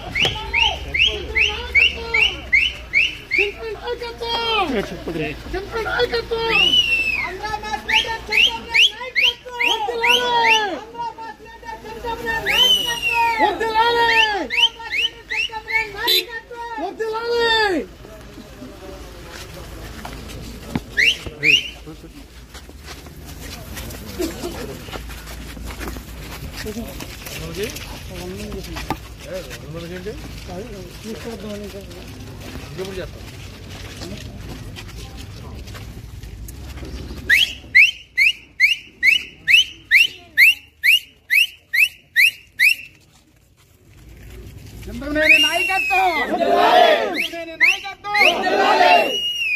చంద్రనేని నాయకత్వం చంద్రనేని నాయకత్వం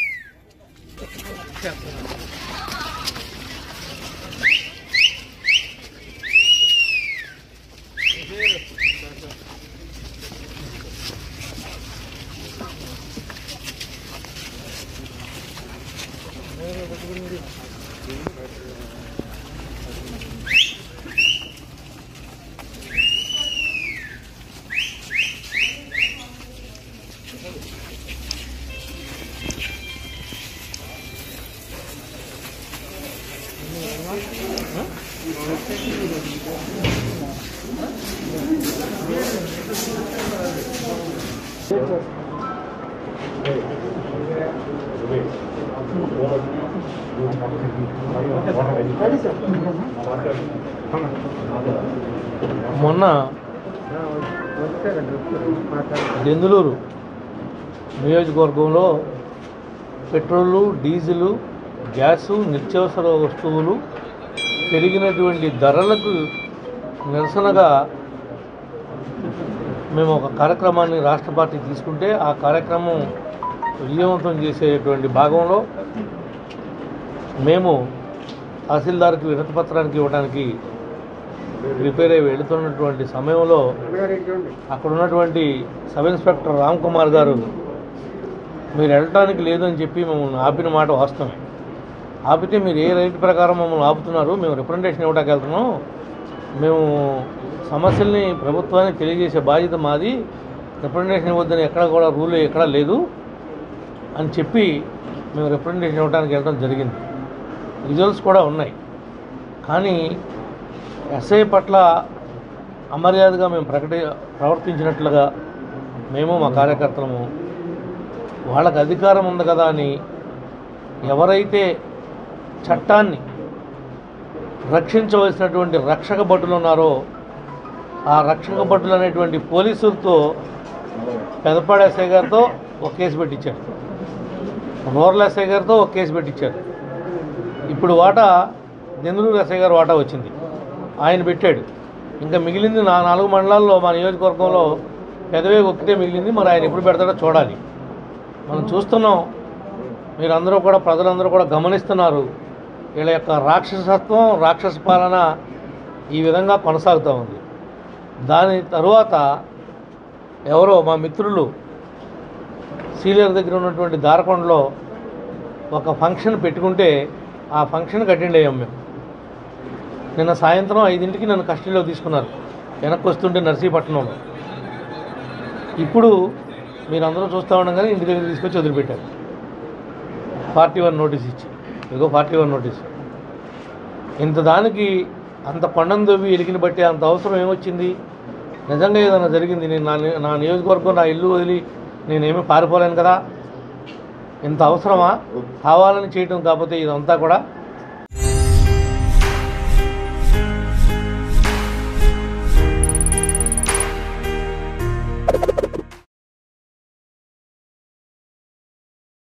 మొన్న దెందులూరు నియోజకవర్గంలో పెట్రోలు డీజిలు గ్యాసు నిత్యావసర వస్తువులు పెరిగినటువంటి ధరలకు నిరసనగా మేము ఒక కార్యక్రమాన్ని రాష్ట్ర పార్టీ తీసుకుంటే ఆ కార్యక్రమం విజయవంతం చేసేటువంటి భాగంలో మేము తహసీల్దార్కి వినతి పత్రానికి ఇవ్వడానికి ప్రిపేర్ అయ్యి వెళుతున్నటువంటి సమయంలో అక్కడ ఉన్నటువంటి సబ్ ఇన్స్పెక్టర్ రామ్ కుమార్ గారు మీరు వెళ్ళటానికి లేదని చెప్పి మమ్మల్ని ఆపిన మాట వాస్తవమే ఆపితే మీరు ఏ రైట్ ప్రకారం మమ్మల్ని ఆపుతున్నారు మేము రిప్రజెంటేషన్ ఇవ్వడానికి వెళ్తున్నాం మేము సమస్యల్ని ప్రభుత్వానికి తెలియజేసే బాధ్యత మాది రిప్రజెంటేషన్ ఇవ్వద్దని ఎక్కడ కూడా రూల్ ఎక్కడా లేదు అని చెప్పి మేము రిప్రజెంటేషన్ ఇవ్వడానికి వెళ్ళడం జరిగింది రిజల్ట్స్ కూడా ఉన్నాయి కానీ ఎస్ఐ పట్ల అమర్యాదగా మేము ప్రకటి ప్రవర్తించినట్లుగా మేము మా కార్యకర్తలము వాళ్ళకి అధికారం ఉంది కదా అని ఎవరైతే చట్టాన్ని రక్షించవలసినటువంటి రక్షక భటులు ఉన్నారో ఆ రక్షక భటులు అనేటువంటి పోలీసులతో పెదపాడు ఎస్ఐ గారితో ఒక కేసు పెట్టించారు రూరల్ ఎస్ఐ గారితో ఒక కేసు పెట్టించారు ఇప్పుడు వాటా దెందులూరు ఎస్ఐ గారు వాటా వచ్చింది ఆయన పెట్టాడు ఇంకా మిగిలింది నా నాలుగు మండలాల్లో మా నియోజకవర్గంలో పెదవే ఒక్కటే మిగిలింది మరి ఆయన ఎప్పుడు పెడతాడో చూడాలి మనం చూస్తున్నాం మీరందరూ కూడా ప్రజలందరూ కూడా గమనిస్తున్నారు వీళ్ళ యొక్క రాక్షసత్వం రాక్షస పాలన ఈ విధంగా కొనసాగుతూ ఉంది దాని తరువాత ఎవరో మా మిత్రులు సీనియర్ దగ్గర ఉన్నటువంటి దారకొండలో ఒక ఫంక్షన్ పెట్టుకుంటే ఆ ఫంక్షన్కి అటెండ్ అయ్యాం మేము నిన్న సాయంత్రం ఐదింటికి నన్ను కస్టడీలో తీసుకున్నారు వెనక్కి వస్తుంటే నర్సీపట్నంలో ఇప్పుడు మీరందరూ చూస్తూ ఉండగానే ఇంటి దగ్గర తీసుకొచ్చి వదిలిపెట్టారు పార్టీ వన్ నోటీస్ ఇచ్చి ఇదిగో పార్టీ వన్ నోటీస్ ఇంత దానికి అంత కొండను దొవ్వి ఎలికిని బట్టి అంత అవసరం ఏమొచ్చింది నిజంగా ఏదైనా జరిగింది నేను నా ని- నా నియోజకవర్గం నా ఇల్లు వదిలి నేనేమీ పారిపోలేను కదా ఇంత అవసరమా కావాలని చేయటం కాకపోతే ఇదంతా కూడా